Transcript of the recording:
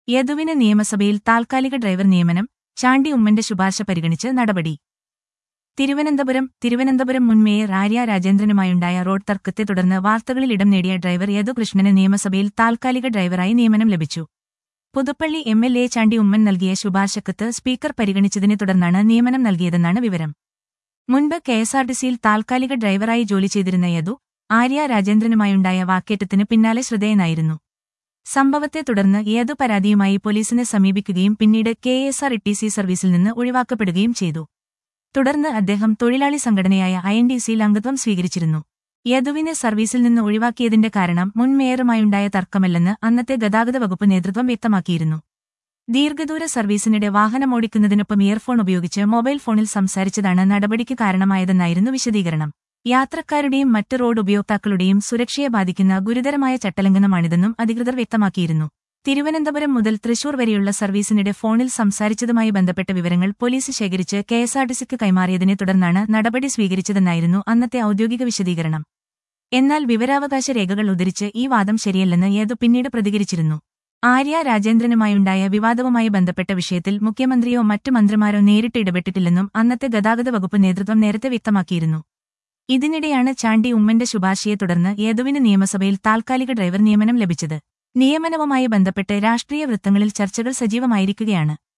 യദുവിന് നിയമസഭയിൽ താൽക്കാലിക ഡ്രൈവർ നിയമനം ചാണ്ടി ഉമ്മന്റെ ശുപാർശ പരിഗണിച്ച് നടപടി തിരുവനന്തപുരം തിരുവനന്തപുരം മുൻ മേയർ ആര്യ രാജേന്ദ്രനുമായുണ്ടായ റോഡ് തർക്കത്തെ തുടർന്ന് വാർത്തകളിൽ ഇടം നേടിയ ഡ്രൈവർ യദു കൃഷ്ണന് നിയമസഭയിൽ താൽക്കാലിക ഡ്രൈവറായി നിയമനം ലഭിച്ചു Puthuppally M L A Chandy Oommen നൽകിയ ശുപാർശക്കത്ത് സ്പീക്കർ പരിഗണിച്ചതിനെ തുടർന്നാണ് നിയമനം നൽകിയതെന്നാണ് വിവരം മുൻപ് കെഎസ്ആർടിസിയിൽ താൽക്കാലിക ഡ്രൈവറായി ജോലി ചെയ്തിരുന്ന യദു ആര്യ രാജേന്ദ്രനുമായുണ്ടായ വാക്കേറ്റത്തിന് പിന്നാലെ ശ്രദ്ധേയനായിരുന്നു സംഭവത്തെ തുടർന്ന് യദു പരാതിയുമായി പോലീസിനെ സമീപിക്കുകയും പിന്നീട് K S R T C സർവീസിൽ നിന്ന് ഒഴിവാക്കപ്പെടുകയും ചെയ്തു തുടർന്ന് അദ്ദേഹം തൊഴിലാളി സംഘടനയായ ഐ എൻ ഡി സിയിൽ അംഗത്വം സ്വീകരിച്ചിരുന്നു യദുവിനെ സർവീസിൽ നിന്ന് ഒഴിവാക്കിയതിന്റെ കാരണം മുൻ മേയറുമായുണ്ടായ തർക്കമല്ലെന്ന് അന്നത്തെ ഗതാഗത വകുപ്പ് നേതൃത്വം വ്യക്തമാക്കിയിരുന്നു ദീർഘദൂര സർവീസിനിടെ വാഹനമോടിക്കുന്നതിനൊപ്പം ഇയർഫോൺ ഉപയോഗിച്ച് മൊബൈൽ ഫോണിൽ സംസാരിച്ചതാണ് നടപടിക്ക് കാരണമായതെന്നായിരുന്നു വിശദീകരണം യാത്രക്കാരുടെയും മറ്റ് റോഡ് ഉപയോക്താക്കളുടെയും സുരക്ഷയെ ബാധിക്കുന്ന ഗുരുതരമായ ചട്ടലംഘനമാണിതെന്നും അധികൃതർ വ്യക്തമാക്കിയിരുന്നു തിരുവനന്തപുരം മുതൽ തൃശൂർ വരെയുള്ള സർവീസിനിടെ ഫോണിൽ സംസാരിച്ചതുമായി ബന്ധപ്പെട്ട വിവരങ്ങൾ പോലീസ് ശേഖരിച്ച് കെഎസ്ആർടിസിക്ക് കൈമാറിയതിനെ തുടർന്നാണ് നടപടി സ്വീകരിച്ചതെന്നായിരുന്നു അന്നത്തെ ഔദ്യോഗിക വിശദീകരണം എന്നാൽ വിവരാവകാശ രേഖകൾ ഉദ്ധരിച്ച് ഈ വാദം ശരിയല്ലെന്ന് യേതു പിന്നീട് പ്രതികരിച്ചിരുന്നു ആര്യ രാജേന്ദ്രനുമായുണ്ടായ വിവാദവുമായി ബന്ധപ്പെട്ട വിഷയത്തിൽ മുഖ്യമന്ത്രിയോ മറ്റു മന്ത്രിമാരോ നേരിട്ട് ഇടപെട്ടിട്ടില്ലെന്നും അന്നത്തെ ഗതാഗത വകുപ്പ് നേതൃത്വം നേരത്തെ വ്യക്തമാക്കിയിരുന്നു ഇതിനിടെയാണ് ചാണ്ടി ഉമ്മന്റെ ശുപാർശയെ തുടർന്ന് യേതുവിന് നിയമസഭയിൽ താൽക്കാലിക ഡ്രൈവർ നിയമനം ലഭിച്ചത് നിയമനവുമായി ബന്ധപ്പെട്ട് രാഷ്ട്രീയ വൃത്തങ്ങളിൽ ചർച്ചകൾ സജീവമായിരിക്കുകയാണ്